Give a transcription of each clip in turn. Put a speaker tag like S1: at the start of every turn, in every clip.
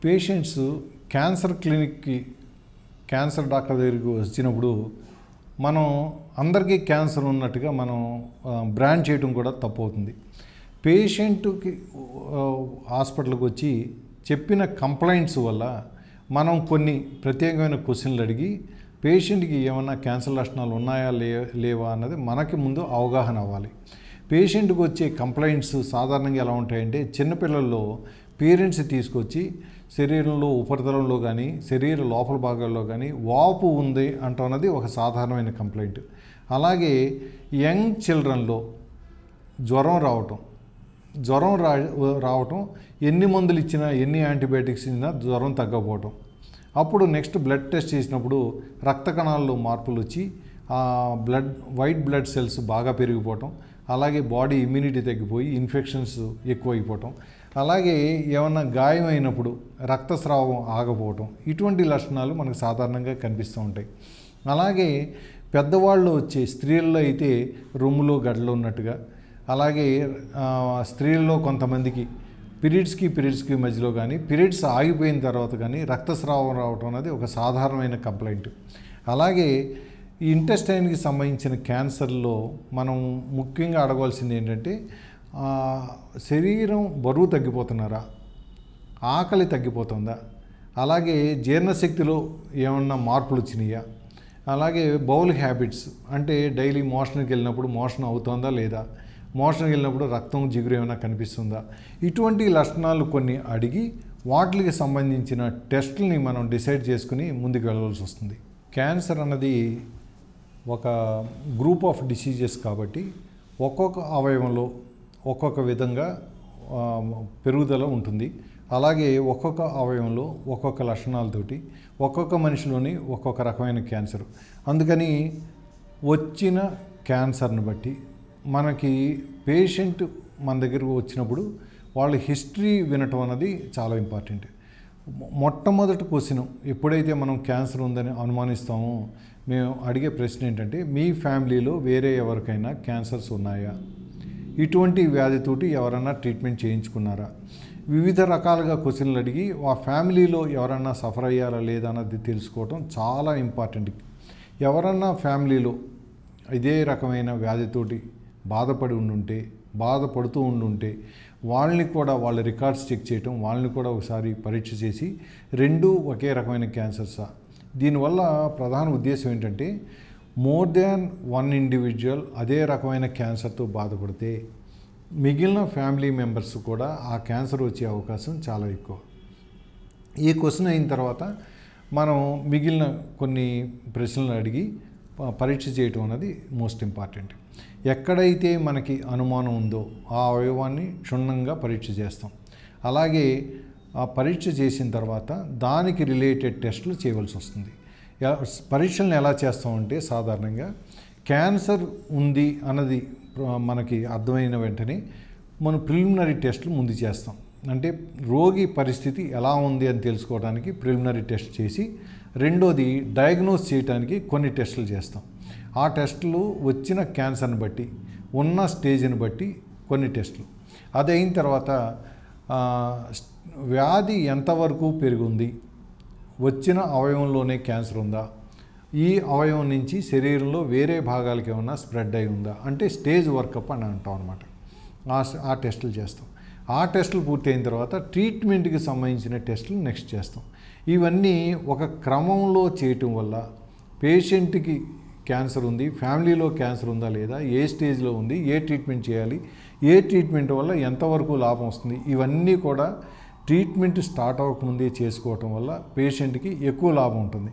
S1: Patients cancer క్లినిక్కి cancer doctor దగ్గరికి వచ్చినప్పుడు మనం అందరికీ క్యాన్సర్ ఉన్నట్టుగా మనం ఆ, బ్రాండ్ చేయడం కూడా తప్పు అవుతుంది పేషెంట్కి ఆ, హాస్పిటల్కి వచ్చి చెప్పిన కంప్లైంట్స్ వల్ల మనం కొన్ని ప్రత్యేకమైన క్వశ్చన్లు అడిగి పేషెంట్కి ఏమన్నా క్యాన్సర్ లక్షణాలు ఉన్నాయా లే లేవా అన్నది మనకి ముందు అవగాహన అవ్వాలి పేషెంట్కి వచ్చే కంప్లైంట్స్ సాధారణంగా ఎలా ఉంటాయంటే చిన్నపిల్లల్లో పేరెంట్స్ తీసుకొచ్చి శరీరంలో ఉపరితలంలో కానీ శరీర లోపల భాగాల్లో కానీ వాపు ఉంది అంటున్నది ఒక సాధారణమైన కంప్లైంట్ అలాగే యంగ్ చిల్డ్రన్లో జ్వరం రావటం జ్వరం రా రావటం ఎన్ని మందులు ఇచ్చినా ఎన్ని యాంటీబయాటిక్స్ ఇచ్చినా జ్వరం తగ్గకపోవటం అప్పుడు నెక్స్ట్ బ్లడ్ టెస్ట్ చేసినప్పుడు రక్త కణాల్లో మార్పులు వచ్చి ఆ బ్లడ్ వైట్ బ్లడ్ సెల్స్ బాగా పెరిగిపోవటం అలాగే బాడీ ఇమ్యూనిటీ తగ్గిపోయి ఇన్ఫెక్షన్స్ ఎక్కువైపోవటం అలాగే ఏమన్నా గాయం అయినప్పుడు రక్తస్రావం ఆగపోవటం ఇటువంటి లక్షణాలు మనకు సాధారణంగా కనిపిస్తూ ఉంటాయి అలాగే పెద్దవాళ్ళు వచ్చే స్త్రీల్లో అయితే రొమ్ములో గడ్డలు ఉన్నట్టుగా అలాగే ఆ, స్త్రీల్లో కొంతమందికి పీరియడ్స్కి పీరియడ్స్కి మధ్యలో కానీ పీరియడ్స్ ఆగిపోయిన తర్వాత కానీ రక్తస్రావం రావటం అనేది ఒక సాధారణమైన కంప్లైంట్ అలాగే ఈ ఇంటెస్టైన్కి సంబంధించిన క్యాన్సర్లో మనం ముఖ్యంగా అడగవలసింది ఏంటంటే ఆ, శరీరం బరువు తగ్గిపోతున్నారా ఆకలి తగ్గిపోతుందా అలాగే జీర్ణశక్తిలో ఏమన్నా మార్పులు వచ్చినాయా అలాగే బౌల్ హ్యాబిట్స్ అంటే డైలీ మోషన్కి వెళ్ళినప్పుడు మోషన్ అవుతుందా లేదా మోషన్కి వెళ్ళినప్పుడు రక్తం జిగురు ఏమైనా కనిపిస్తుందా ఇటువంటి లక్షణాలు కొన్ని అడిగి వాటికి సంబంధించిన టెస్టుల్ని మనం డిసైడ్ చేసుకుని ముందుకు వెళ్ళవలసి వస్తుంది క్యాన్సర్ అన్నది ఒక గ్రూప్ ఆఫ్ డిసీజెస్ కాబట్టి ఒక్కొక్క అవయవంలో ఒక్కొక్క విధంగా ఆ, పెరుగుదల ఉంటుంది అలాగే ఒక్కొక్క అవయవంలో ఒక్కొక్క లక్షణాలతోటి ఒక్కొక్క మనిషిలోని ఒక్కొక్క రకమైన క్యాన్సర్ అందుకని వచ్చిన క్యాన్సర్ని బట్టి మనకి పేషెంట్ మన దగ్గరకు వచ్చినప్పుడు వాళ్ళ హిస్టరీ వినటం అన్నది చాలా ఇంపార్టెంట్ మొ- మొట్టమొదటి క్వశ్చన్ ఎప్పుడైతే మనం క్యాన్సర్ ఉందని అనుమానిస్తామో మేము అడిగే ప్రశ్న ఏంటంటే మీ ఫ్యామిలీలో వేరే ఎవరికైనా క్యాన్సర్స్ ఉన్నాయా ఇటువంటి వ్యాధితోటి ఎవరన్నా ట్రీట్మెంట్ చేయించుకున్నారా వివిధ రకాలుగా క్వశ్చన్లు అడిగి ఆ ఫ్యామిలీలో ఎవరన్నా సఫర్ అయ్యారా లేదా అన్నది తెలుసుకోవటం చాలా ఇంపార్టెంట్ ఎవరన్నా ఫ్యామిలీలో ఇదే రకమైన వ్యాధితోటి బాధపడి ఉండుంటే బాధపడుతూ ఉండుంటే వాళ్ళని కూడా వాళ్ళ రికార్డ్స్ చెక్ చేయటం వాళ్ళని కూడా ఒకసారి పరీక్ష చేసి రెండు ఒకే రకమైన క్యాన్సర్సా దీనివల్ల ప్రధాన ఉద్దేశం ఏంటంటే మోర్ దాన్ వన్ ఇండివిజువల్ అదే రకమైన క్యాన్సర్తో బాధపడితే మిగిలిన ఫ్యామిలీ మెంబర్స్ కూడా ఆ క్యాన్సర్ వచ్చే అవకాశం చాలా ఎక్కువ ఈ క్వశ్చన్ అయిన తర్వాత మనం మిగిలిన కొన్ని ప్రశ్నలు అడిగి ప- పరీక్ష చేయటం అనేది మోస్ట్ ఇంపార్టెంట్ ఎక్కడైతే మనకి అనుమానం ఉందో ఆ అవయవాన్ని క్షుణ్ణంగా పరీక్ష చేస్తాం అలాగే ఆ పరీక్ష చేసిన తర్వాత దానికి రిలేటెడ్ టెస్టులు చేయవలసి వస్తుంది ఎ- పరీక్షలను ఎలా చేస్తామంటే సాధారణంగా క్యాన్సర్ ఉంది అన్నది ప్ర- మనకి అర్థమైన వెంటనే మనం ప్రిలిమినరీ టెస్టులు ముందు చేస్తాం అంటే రోగి పరిస్థితి ఎలా ఉంది అని తెలుసుకోవడానికి ప్రిలిమినరీ టెస్ట్ చేసి రెండోది డయాగ్నోస్ చేయడానికి కొన్ని టెస్టులు చేస్తాం ఆ టెస్టులు వచ్చిన క్యాన్సర్ని బట్టి ఉన్న స్టేజ్ని బట్టి కొన్ని టెస్టులు అది అయిన తర్వాత ఆ, స్- వ్యాధి ఎంతవరకు పెరిగింది వచ్చిన అవయవంలోనే క్యాన్సర్ ఉందా ఈ అవయవం నుంచి శరీరంలో వేరే భాగాలకి ఏమన్నా స్ప్రెడ్ అయి ఉందా అంటే స్టేజ్ వర్కప్ అని అంటాం అనమాట ఆ స- ఆ టెస్టులు చేస్తాం ఆ టెస్టులు పూర్తయిన తర్వాత ట్రీట్మెంట్కి సంబంధించిన టెస్టులు నెక్స్ట్ చేస్తాం ఇవన్నీ ఒక క్రమంలో చేయటం వల్ల పేషెంట్కి క్యాన్సర్ ఉంది ఫ్యామిలీలో క్యాన్సర్ ఉందా లేదా ఏ స్టేజ్లో ఉంది ఏ ట్రీట్మెంట్ చేయాలి ఏ ట్రీట్మెంట్ వల్ల ఎంతవరకు లాభం వస్తుంది ఇవన్నీ కూడా ట్రీట్మెంట్ స్టార్ట్ అవ్వకముందే చేసుకోవటం వల్ల పేషెంట్కి ఎక్కువ లాభం ఉంటుంది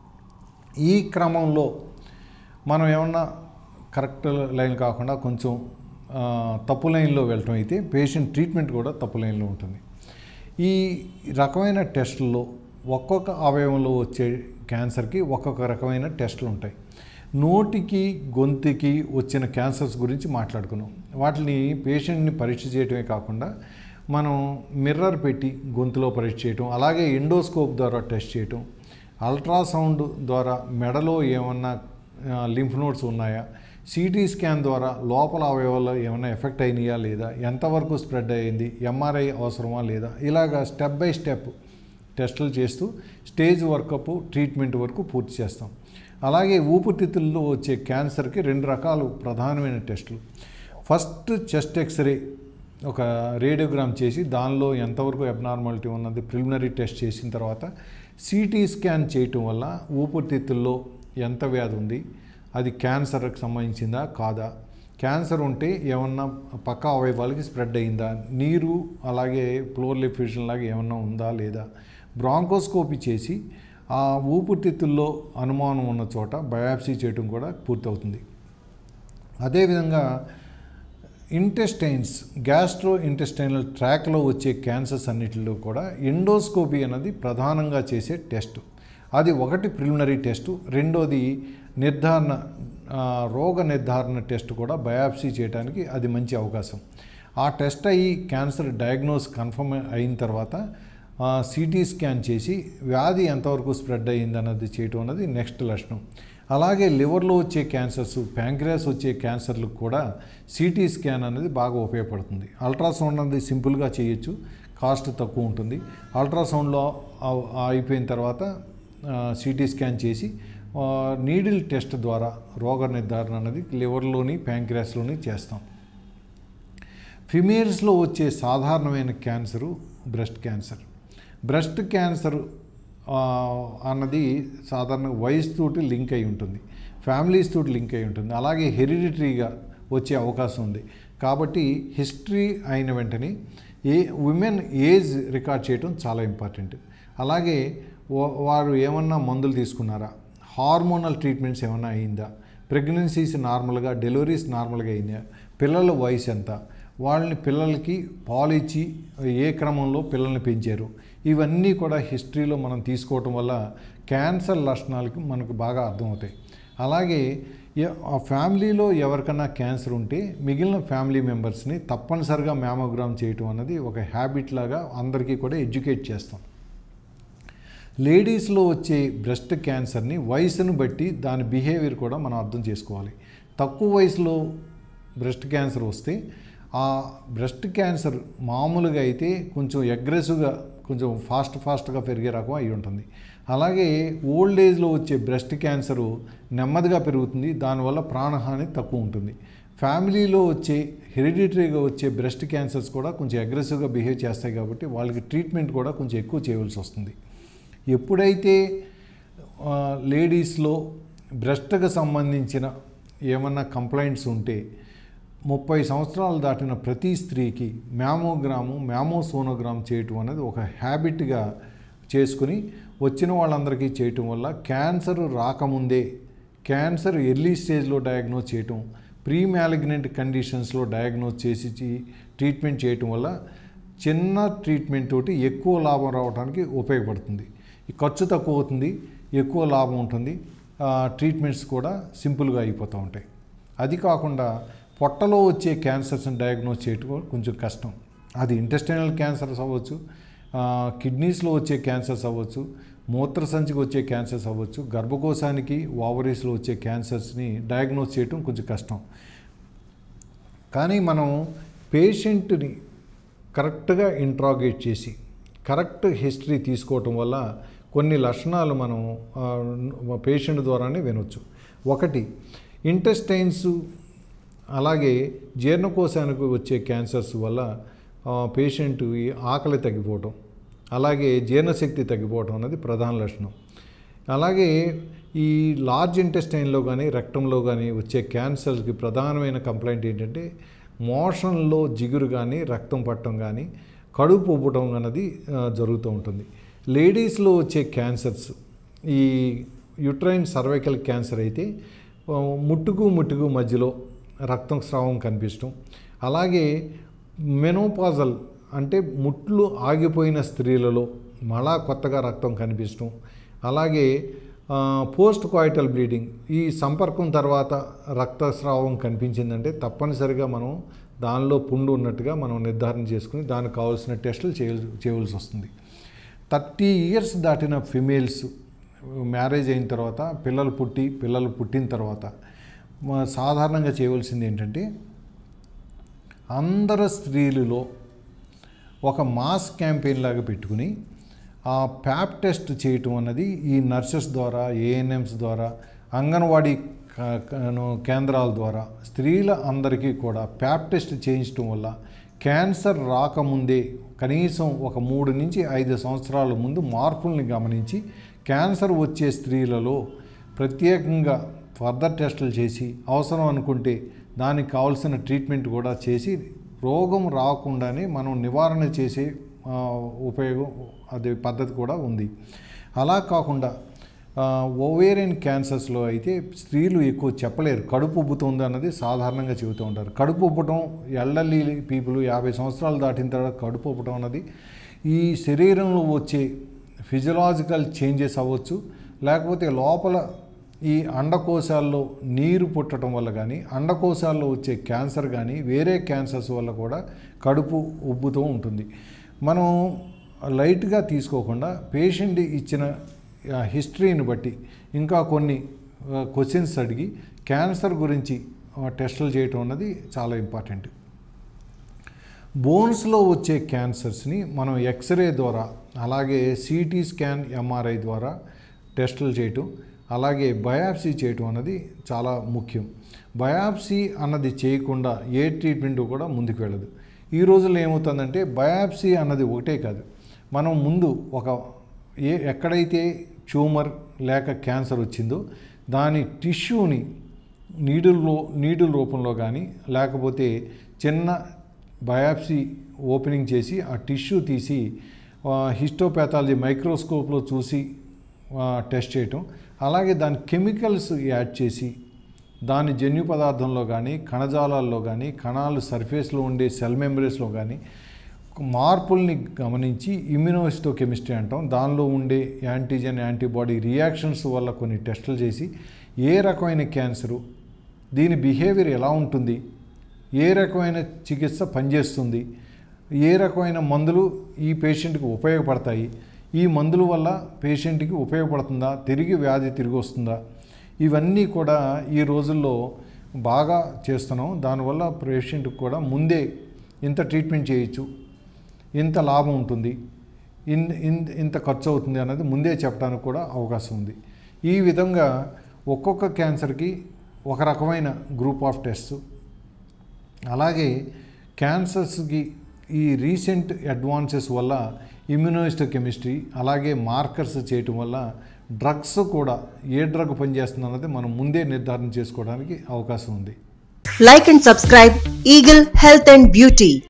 S1: ఈ క్రమంలో మనం ఏమన్నా కరెక్ట్ లైన్ కాకుండా కొంచెం ఆ, తప్పు లైన్లో వెళ్ళటం అయితే పేషెంట్ ట్రీట్మెంట్ కూడా తప్పు లైన్లో ఉంటుంది ఈ రకమైన టెస్టుల్లో ఒక్కొక్క అవయవంలో వచ్చే క్యాన్సర్కి ఒక్కొక్క రకమైన టెస్టులు ఉంటాయి నోటికి గొంతుకి వచ్చిన క్యాన్సర్స్ గురించి మాట్లాడుకున్నాం వాటిని పేషెంట్ని పరీక్ష చేయటమే కాకుండా మనం మిర్రర్ పెట్టి గొంతులో పరీక్ష చేయటం అలాగే ఎండోస్కోప్ ద్వారా టెస్ట్ చేయటం అల్ట్రాసౌండ్ ద్వారా మెడలో ఏమన్నా లింఫ్ నోట్స్ ఉన్నాయా సిటీ స్కాన్ ద్వారా లోపల అవయవాల్లో ఏమైనా ఎఫెక్ట్ అయినాయా లేదా ఎంతవరకు స్ప్రెడ్ అయ్యింది ఎంఆర్ఐ అవసరమా లేదా ఇలాగా స్టెప్ బై స్టెప్ టెస్టులు చేస్తూ స్టేజ్ వర్కప్ ట్రీట్మెంట్ వరకు పూర్తి చేస్తాం అలాగే ఊపిరితిత్తుల్లో వచ్చే క్యాన్సర్కి రెండు రకాలు ప్రధానమైన టెస్టులు ఫస్ట్ చెస్ట్ ఎక్స్రే ఒక రేడియోగ్రామ్ చేసి దానిలో ఎంతవరకు అబ్నార్మాలిటీ ఉన్నది ప్రిలిమినరీ టెస్ట్ చేసిన తర్వాత సిటీ స్కాన్ చేయటం వల్ల ఊపిరితిత్తుల్లో ఎంత వ్యాధి ఉంది అది క్యాన్సర్కి సంబంధించిందా కాదా క్యాన్సర్ ఉంటే ఏమన్నా పక్క అవయవాలకి స్ప్రెడ్ అయిందా నీరు అలాగే ప్లోర్లీ ఫ్యూషన్ లాగా ఏమన్నా ఉందా లేదా బ్రాంకోస్కోపీ చేసి ఆ ఊపిరితిత్తుల్లో అనుమానం ఉన్న చోట బయాప్సీ చేయటం కూడా పూర్తవుతుంది అదేవిధంగా ఇంటెస్టైన్స్ గ్యాస్ట్రో ఇంటెస్టైనల్ ట్రాక్లో వచ్చే క్యాన్సర్స్ అన్నిటిలో కూడా ఎండోస్కోపీ అన్నది ప్రధానంగా చేసే టెస్ట్ అది ఒకటి ప్రిలిమినరీ టెస్టు రెండోది నిర్ధారణ ఆ, రోగ నిర్ధారణ టెస్ట్ కూడా బయాప్సీ చేయడానికి అది మంచి అవకాశం ఆ టెస్ట్ అయ్యి క్యాన్సర్ డయాగ్నోస్ కన్ఫర్మ్ అయిన తర్వాత సిటీ స్కాన్ చేసి వ్యాధి ఎంతవరకు స్ప్రెడ్ అయ్యింది అన్నది చేయటం అన్నది నెక్స్ట్ లక్షణం అలాగే లివర్లో వచ్చే క్యాన్సర్స్ ప్యాంక్రియాస్ వచ్చే క్యాన్సర్లకు కూడా సిటీ స్కాన్ అనేది బాగా ఉపయోగపడుతుంది అల్ట్రాసౌండ్ అనేది సింపుల్గా చేయొచ్చు కాస్ట్ తక్కువ ఉంటుంది అల్ట్రాసౌండ్లో అవ్- అయిపోయిన తర్వాత సిటీ స్కాన్ చేసి నీడిల్ టెస్ట్ ద్వారా రోగ నిర్ధారణ అనేది లివర్లోని ప్యాంక్రియాస్లోని చేస్తాం ఫిమేల్స్లో వచ్చే సాధారణమైన cancer breast cancer breast cancer ఆ, అన్నది సాధారణ వయసుతోటి లింక్ అయి ఉంటుంది ఫ్యామిలీస్ తోటి లింక్ అయి ఉంటుంది అలాగే హెరిడిటరీగా వచ్చే అవకాశం ఉంది కాబట్టి హిస్టరీ అయిన వెంటనే ఏ ఉమెన్ ఏజ్ రికార్డ్ చేయడం చాలా ఇంపార్టెంట్ అలాగే వా- వారు ఏమన్నా మందులు తీసుకున్నారా హార్మోనల్ ట్రీట్మెంట్స్ ఏమన్నా అయిందా ప్రెగ్నెన్సీస్ నార్మల్గా డెలివరీస్ నార్మల్గా అయినాయా పిల్లల వయసు ఎంత వాళ్ళని పిల్లలకి పాలు ఇచ్చి ఏ క్రమంలో పిల్లల్ని పెంచారు ఇవన్నీ కూడా హిస్టరీలో మనం తీసుకోవటం వల్ల క్యాన్సర్ లక్షణాలకి మనకు బాగా అర్థమవుతాయి అలాగే ఎ- ఆ ఫ్యామిలీలో ఎవరికైనా క్యాన్సర్ ఉంటే మిగిలిన ఫ్యామిలీ మెంబర్స్ని తప్పనిసరిగా మ్యామోగ్రామ్ చేయటం అన్నది ఒక హ్యాబిట్ లాగా అందరికీ కూడా ఎడ్యుకేట్ చేస్తాం లేడీస్లో వచ్చే బ్రెస్ట్ క్యాన్సర్ని వయసును బట్టి దాని బిహేవియర్ కూడా మనం అర్థం చేసుకోవాలి తక్కువ వయసులో బ్రెస్ట్ క్యాన్సర్ వస్తే ఆ బ్రెస్ట్ క్యాన్సర్ మామూలుగా అయితే కొంచెం అగ్రెసివ్గా కొంచెం ఫాస్ట్ ఫాస్ట్గా పెరిగే రకం అయి ఉంటుంది అలాగే ఓల్డ్ ఏజ్లో వచ్చే బ్రెస్ట్ క్యాన్సరు నెమ్మదిగా పెరుగుతుంది దానివల్ల ప్రాణహాని తక్కువ ఉంటుంది ఫ్యామిలీలో వచ్చే హెరిడిటరీగా వచ్చే బ్రెస్ట్ క్యాన్సర్స్ కూడా కొంచెం అగ్రెసివ్గా బిహేవ్ చేస్తాయి కాబట్టి వాళ్ళకి ట్రీట్మెంట్ కూడా కొంచెం ఎక్కువ చేయవలసి వస్తుంది ఎప్పుడైతే ఆ, లేడీస్లో బ్రెస్ట్కి సంబంధించిన ఏమన్నా కంప్లైంట్స్ ఉంటే ముప్పై సంవత్సరాలు దాటిన ప్రతి స్త్రీకి మ్యామోగ్రాము మ్యామోసోనోగ్రామ్ చేయటం అనేది ఒక హ్యాబిట్గా చేసుకుని వచ్చిన వాళ్ళందరికీ చేయటం వల్ల క్యాన్సర్ రాకముందే క్యాన్సర్ ఎర్లీ స్టేజ్లో డయాగ్నోజ్ చేయటం ప్రీ మ్యాలిగ్నెంట్ కండిషన్స్లో డయాగ్నోజ్ చేసి చే- ట్రీట్మెంట్ చేయటం వల్ల చిన్న ట్రీట్మెంట్ తోటి ఎక్కువ లాభం రావడానికి ఉపయోగపడుతుంది ఈ ఖర్చు తక్కువ అవుతుంది ఎక్కువ లాభం ఉంటుంది ఆ, ట్రీట్మెంట్స్ కూడా సింపుల్గా అయిపోతూ ఉంటాయి అది కాకుండా పొట్టలో వచ్చే క్యాన్సర్స్ని డయాగ్నోజ్ చేయటం కూడా కొంచెం కష్టం అది ఇంటెస్టైనల్ క్యాన్సర్స్ అవ్వచ్చు ఆ, కిడ్నీస్లో వచ్చే క్యాన్సర్స్ అవ్వచ్చు మూత్రసంచికి వచ్చే క్యాన్సర్స్ అవ్వచ్చు గర్భకోశానికి ఓవరీస్లో వచ్చే క్యాన్సర్స్ని డయాగ్నోజ్ చేయటం కొంచెం కష్టం కానీ మనం పేషెంట్ని కరెక్ట్గా ఇంట్రాగేట్ చేసి కరెక్ట్ హిస్టరీ తీసుకోవటం వల్ల కొన్ని లక్షణాలు మనం పేషెంట్ ద్వారానే వినొచ్చు ఒకటి ఇంటెస్టైన్స్ అలాగే జీర్ణకోశానికి వచ్చే క్యాన్సర్స్ వల్ల పేషెంట్ ఆకలి తగ్గిపోవటం అలాగే జీర్ణశక్తి తగ్గిపోవటం అనేది ప్రధాన లక్షణం అలాగే ఈ లార్జ్ ఇంటెస్టైన్లో కానీ రక్తంలో కానీ వచ్చే క్యాన్సర్స్కి ప్రధానమైన కంప్లైంట్ ఏంటంటే మోషన్లో జిగురు కానీ రక్తం పట్టడం కానీ కడుపు ఉబ్బటం అన్నది ఆ, జరుగుతూ ఉంటుంది లేడీస్లో వచ్చే క్యాన్సర్స్ ఈ యుట్రైన్ సర్వైకల్ క్యాన్సర్ అయితే ఆ, ముట్టుకు ముట్టుకు మధ్యలో రక్తం స్రావం కనిపించడం అలాగే మెనోపాజల్ అంటే ముట్లు ఆగిపోయిన స్త్రీలలో మళ్ళా కొత్తగా రక్తం కనిపించడం అలాగే ఆ, పోస్ట్ కాయిటల్ బ్లీడింగ్ ఈ సంపర్కం తర్వాత రక్తస్రావం కనిపించిందంటే తప్పనిసరిగా మనం దానిలో పుండు ఉన్నట్టుగా మనం నిర్ధారణ చేసుకుని దానికి కావాల్సిన టెస్టులు చేయ చేయవలసి వస్తుంది థర్టీ ఇయర్స్ దాటిన ఫిమేల్స్ మ్యారేజ్ అయిన తర్వాత పిల్లలు పుట్టి పిల్లలు పుట్టిన తర్వాత మ- సాధారణంగా చేయవలసింది ఏంటంటే అందరు స్త్రీలలో ఒక మాస్ క్యాంపెయిన్ లాగా పెట్టుకుని ఆ ప్యాప్ టెస్ట్ చేయటం అన్నది ఈ నర్సెస్ ద్వారా ఏఎన్ఎంస్ ద్వారా అంగన్వాడీ క- క- కేంద్రాల ద్వారా స్త్రీల అందరికీ కూడా ప్యాప్ టెస్ట్ చేయించడం వల్ల క్యాన్సర్ రాకముందే కనీసం ఒక మూడు నుంచి ఐదు సంవత్సరాల ముందు మార్పుల్ని గమనించి క్యాన్సర్ వచ్చే స్త్రీలలో ప్రత్యేకంగా ఫర్దర్ టెస్టులు చేసి అవసరం అనుకుంటే దానికి కావాల్సిన ట్రీట్మెంట్ కూడా చేసి రోగం రాకుండానే మనం నివారణ చేసే ఆ, ఉపయోగం అదే పద్ధతి కూడా ఉంది అలా కాకుండా ఓవేరియన్ క్యాన్సర్స్లో అయితే స్త్రీలు ఎక్కువ చెప్పలేరు కడుపు ఉబ్బుతుంది అన్నది సాధారణంగా చెబుతూ ఉంటారు కడుపు ఉబ్బటం ఎల్డర్లీ పీపుల్ యాభై సంవత్సరాలు దాటిన తర్వాత కడుపు ఉబ్బటం అన్నది ఈ శరీరంలో వచ్చే ఫిజియలాజికల్ చేంజెస్ అవ్వచ్చు లేకపోతే లోపల ఈ అండకోశాల్లో నీరు పుట్టడం వల్ల కానీ అండకోశాల్లో వచ్చే క్యాన్సర్ కానీ వేరే క్యాన్సర్స్ వల్ల కూడా కడుపు ఉబ్బుతూ ఉంటుంది మనం లైట్గా తీసుకోకుండా పేషెంట్ ఇచ్చిన ఆ, హిస్టరీని బట్టి ఇంకా కొన్ని క్వశ్చన్స్ అడిగి క్యాన్సర్ గురించి ఆ, టెస్టులు చేయటం అన్నది చాలా ఇంపార్టెంట్ బోన్స్లో వచ్చే క్యాన్సర్స్ని మనం ఎక్స్రే ద్వారా అలాగే సిటీ స్కాన్ ఎంఆర్ఐ ద్వారా టెస్టులు చేయటం అలాగే బయాప్సీ చేయటం అన్నది చాలా ముఖ్యం బయాప్సీ అన్నది చేయకుండా ఏ ట్రీట్మెంట్ కూడా ముందుకు వెళ్ళదు ఈ రోజుల్లో ఏమవుతుందంటే బయాప్సీ అన్నది ఒకటే కాదు మనం ముందు ఒక ఏ ఎక్కడైతే ట్యూమర్ లేక క్యాన్సర్ వచ్చిందో దాని టిష్యూని నీడుల్లో నీడుల రూపంలో కానీ లేకపోతే చిన్న బయాప్సీ ఓపెనింగ్ చేసి ఆ టిష్యూ తీసి హిస్టోపాథాలజీ మైక్రోస్కోప్లో చూసి ఆ, టెస్ట్ చేయటం అలాగే దాని కెమికల్స్ యాడ్ చేసి దాని జన్యు పదార్థంలో కానీ కణజాలాల్లో కానీ కణాలు సర్ఫేస్లో ఉండే సెల్ మెంబ్రేస్లో కానీ మార్పుల్ని గమనించి ఇమ్యునోహిస్టోకెమిస్ట్రీ అంటాం దానిలో ఉండే యాంటీజెన్ యాంటీబాడీ రియాక్షన్స్ వల్ల కొన్ని టెస్టులు చేసి ఏ రకమైన క్యాన్సరు దీని బిహేవియర్ ఎలా ఉంటుంది ఏ రకమైన చికిత్స పనిచేస్తుంది ఏ రకమైన మందులు ఈ పేషెంట్కి ఉపయోగపడతాయి ఈ మందుల వల్ల పేషెంట్కి ఉపయోగపడుతుందా తిరిగి వ్యాధి తిరిగి వస్తుందా ఇవన్నీ కూడా ఈ రోజుల్లో బాగా చేస్తున్నాం దానివల్ల పేషెంట్కి కూడా ముందే ఇంత ట్రీట్మెంట్ చేయొచ్చు ఇంత లాభం ఉంటుంది ఇన్ ఇన్- ఇంత ఖర్చు అవుతుంది అన్నది ముందే చెప్పడానికి కూడా అవకాశం ఉంది ఈ విధంగా ఒక్కొక్క క్యాన్సర్కి ఒక రకమైన గ్రూప్ ఆఫ్ టెస్ట్ అలాగే క్యాన్సర్స్కి ఈ రీసెంట్ అడ్వాన్సెస్ వల్ల ఇమ్యునోహిస్టోకెమిస్ట్రీ అలాగే మార్కర్స్ చేయటం వల్ల డ్రగ్స్ కూడా ఏ డ్రగ్ పనిచేస్తుంది అన్నది మనం ముందే నిర్ధారణ చేసుకోవడానికి అవకాశం ఉంది
S2: Like and subscribe Eagle Health and Beauty.